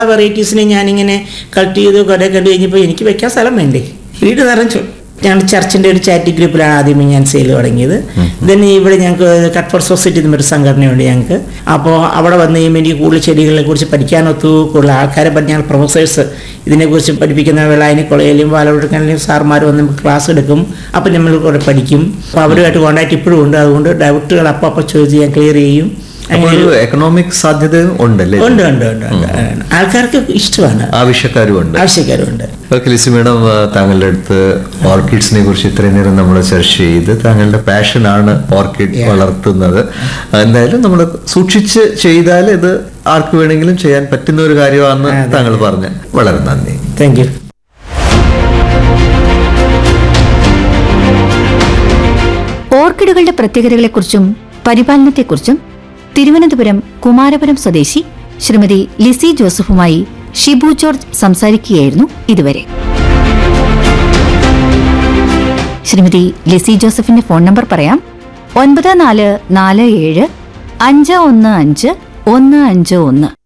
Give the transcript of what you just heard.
വെറൈറ്റീസിനെ ഞാനിങ്ങനെ കളക്ട് ചെയ്ത് കുറെ കണ്ടു കഴിഞ്ഞപ്പോൾ എനിക്ക് വെക്കാൻ സ്ഥലം വേണ്ടേ വീട് നിറഞ്ഞു ഞാൻ ചർച്ചിൻ്റെ ഒരു ചാരിറ്റി ഗ്രൂപ്പിലാണ് ആദ്യമേ ഞാൻ സെയിൽ തുടങ്ങിയത് ദെൻ ഇവിടെ ഞങ്ങൾക്ക് കട്ട് ഫോർ സൊസൈറ്റി എന്നൊരു സംഘടനയുണ്ട് ഞങ്ങൾക്ക് അപ്പോൾ അവിടെ വന്ന് കഴിയുമ്പോൾ എനിക്ക് കൂടുതൽ ചെടികളെ കുറിച്ച് പഠിക്കാനൊത്തു കൂടുതൽ ആൾക്കാരെ പറ്റി ഞങ്ങൾ പ്രൊഫസേഴ്സ് ഇതിനെക്കുറിച്ച് പഠിപ്പിക്കുന്ന വെള്ളായനി കോളേജിലും പാലക്കാടിലും സാർമാർ വന്ന് നമുക്ക് ക്ലാസ് എടുക്കും അപ്പം നമ്മൾ കൂടെ പഠിക്കും അപ്പോൾ അവരുമായിട്ട് കോൺടാക്ട് ഇപ്പോഴും ഉണ്ട് അതുകൊണ്ട് ഡൗട്ടുകൾ അപ്പോൾ അപ്പോൾ ചോദിച്ച് ഞാൻ ക്ലിയർ ചെയ്യും അപ്പോൾ അങ്ങനെ ഒരു എക്കണോമിക് സാധ്യത ഉണ്ടല്ലേ ഉണ്ട് ഉണ്ട് ഉണ്ട് ഉണ്ട് ആൾക്കാർക്ക് ഇഷ്ടമാണ് ആവശ്യക്കാരും ഉണ്ട് ആവശ്യക്കാരുണ്ട് ഓക്കെ ലിസി മേഡം ആ, താങ്കളുടെ അടുത്ത് ഓർക്കിഡ്സിനെ കുറിച്ച് ഇത്രയും നേരം നമ്മൾ ചർച്ച ചെയ്ത് താങ്കളുടെ പാഷനാണ് ഓർക്കിഡ് വളർത്തുന്നത് ആ, എന്തായാലും നമ്മൾ സൂക്ഷിച്ച് ചെയ്താൽ ഇത് ആർക്ക് വേണമെങ്കിലും ചെയ്യാൻ പറ്റുന്ന ഒരു കാര്യമാണെന്ന് താങ്കൾ പറഞ്ഞു വളരെ നന്ദി താങ്ക് യു ഓർക്കിഡുകളുടെ പ്രത്യേകതകളെക്കുറിച്ചും പരിപാലനത്തെക്കുറിച്ചും തിരുവനന്തപുരം കുമാരപുരം സ്വദേശി ശ്രീമതി ലിസി ജോസഫുമായി ഷിബു ജോർജ് സംസാരിക്കുകയായിരുന്നു ഇതുവരെ ശ്രീമതി ലിസി ജോസഫിന്റെ ഫോൺ നമ്പർ പറയാം ഒൻപത് നാല് നാല് ഏഴ് അഞ്ച് ഒന്ന് അഞ്ച് ഒന്ന് അഞ്ച് ഒന്ന്